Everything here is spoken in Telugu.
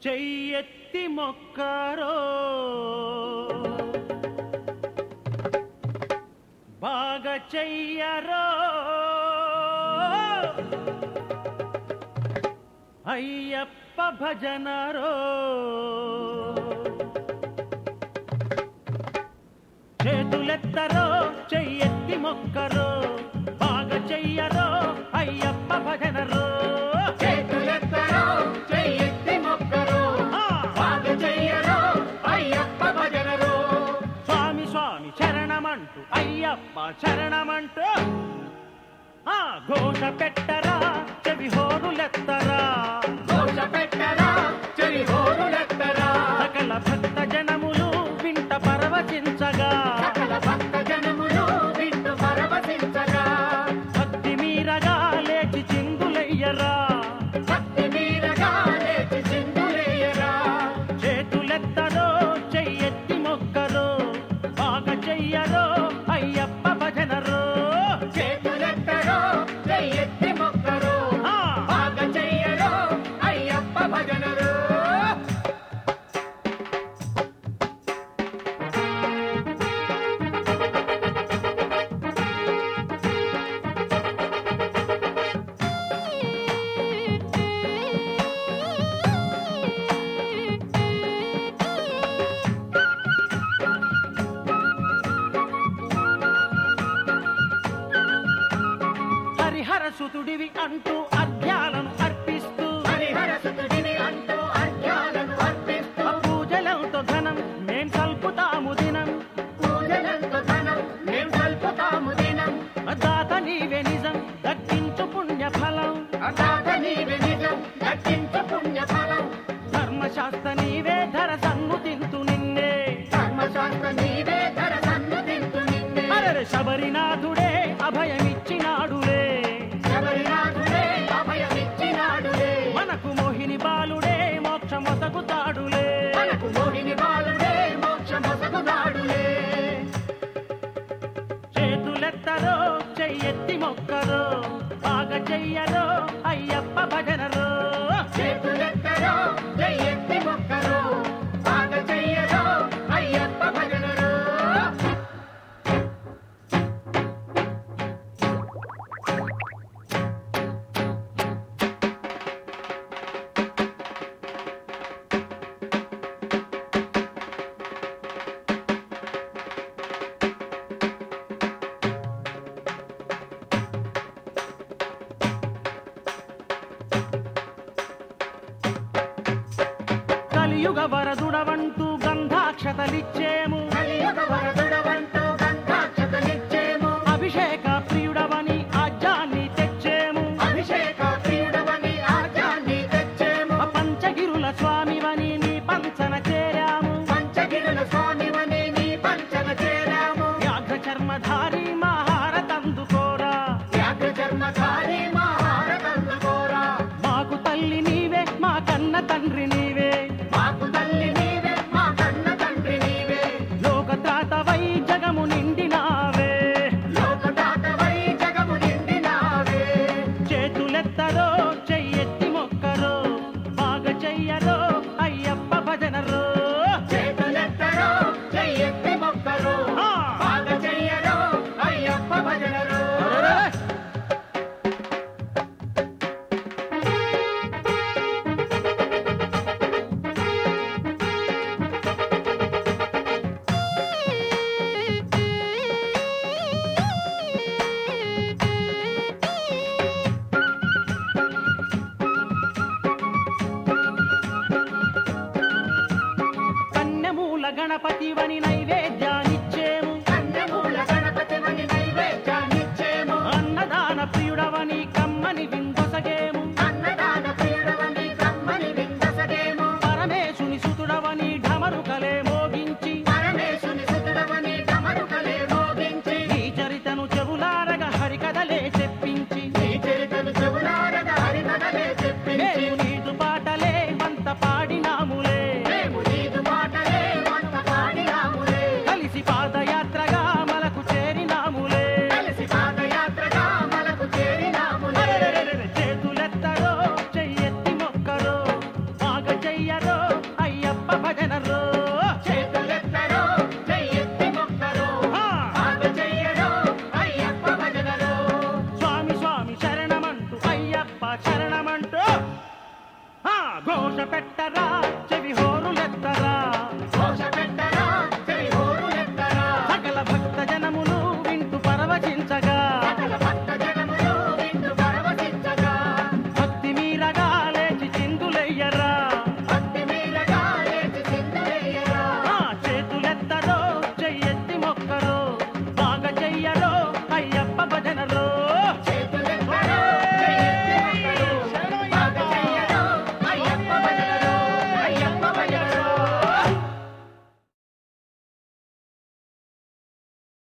చెయ్యెత్తి మొక్కరో బాగా చెయ్యరో అయ్యప్ప భజనరో చేతులెత్తరో చెయ్యెత్తి మొక్కరో బాగా చెయ్యరో అయ్యప్ప భజనరో చేతులెత్తరో చెయ్యెత్తి మొక్కరో ఆ! బాగ చెయ్యరో అయ్యప్ప భజనరో స్వామి స్వామి శరణమంటూ అయ్యప్ప శరణమంటూ ఆ ఘోష పెట్టరా చెవి హోరులెత్తరా దోష పెట్టరా చెరి హోరులెత్తరా సకల భక్త జనములు వింట పరవశించగా సకల భక్త జనములు వింటూ పరవశించగా భక్తి మీరగా లేచి చిందులయ్యరా భక్తి మీరగా లేచి చిందులేయరా చేతులెత్తరో చెయ్యెత్తి మొక్కరో బాగా చెయ్యరో అయ్యప్ప భజనరో చేతులెత్తరో చెయ్యెత్తి మొక్కరో ఆ! బాగ చెయ్యరో అయ్యప్ప భజనరో హరిహర సుతుడివి అంటూ అర్ఘ్యాలను అర్పిస్తూ హరిహర సుతుడిని అంటూ అర్ఘ్యాలను అర్పిస్తూ పూజలతో ఘనం మేం కల్పుతాము దినం పూజలంతో ధనం మేం కల్పుతాము దినం దాత నీవే నిజం దక్కించు పుణ్య ఫలం అదాత నీవే నిజం దక్కించు పుణ్య ఫలం ధర్మశాస్త్ర నీవే ధర సన్నుతింతు నిన్నే ధర్మశాస్త్ర నీవే ధర సన్నుతింతు నిన్నే అరరే శబరినాథుడే అభయమిచ్చినాడులే శబరినాథుడే అభయమిచ్చినాడులే మనకు మోహిని బాలుడే మోక్షమొసగుతాడులే మనకు మోహిని బాలుడే మోక్షమొసగునాడులే చేతులెత్తరో చెయ్యెత్తి మొక్కరో బాగా చెయ్యరో అయ్యప్ప భజనరో చేతులెత్తరో చెయ్యెత్తి మొక్కరో బాగ చెయ్యరో అయ్యప్ప భజనరో కలియుగ వరదుడవంటూ గంధాక్షతలిచ్చేము కలియుగ వరదుడవంటూ గంధాక్షతనిచ్చేము అభిషేక ప్రియుడవని ఆజ్యాన్ని తెచ్చేము అభిషేక ప్రియుడవని ఆజ్యాన్ని తెచ్చేము పంచగిరుల స్వామివని నీ పంచన చేరాము పంచగిరుల స్వామివని నీ పంచన చేరాము వ్యాఘ్ర చర్మధారి మహారతందుకోరా వ్యాఘ్ర చర్మధారి మహారతందుకోరా మాకు తల్లి నీవే మా కన్న తండ్రి నీవే మాకు తల్లి నీవే మా కన్న తండ్రి నీవే లోకత్రాతవై జగము నిండినావే లోకదాతవై జగము నిండినావే చేతులెత్తరో చెయ్యెత్తి మొక్కరో బాగా చెయ్యరో అయ్యప్ప భజనరో చేతులెత్తరో చెయ్యెత్తి మొక్కరో ఆ! బాగ చెయ్యరో అయ్యప్ప భజనరో అరెరే! ఘోష పెట్టరా చెవి హోరులెత్తరా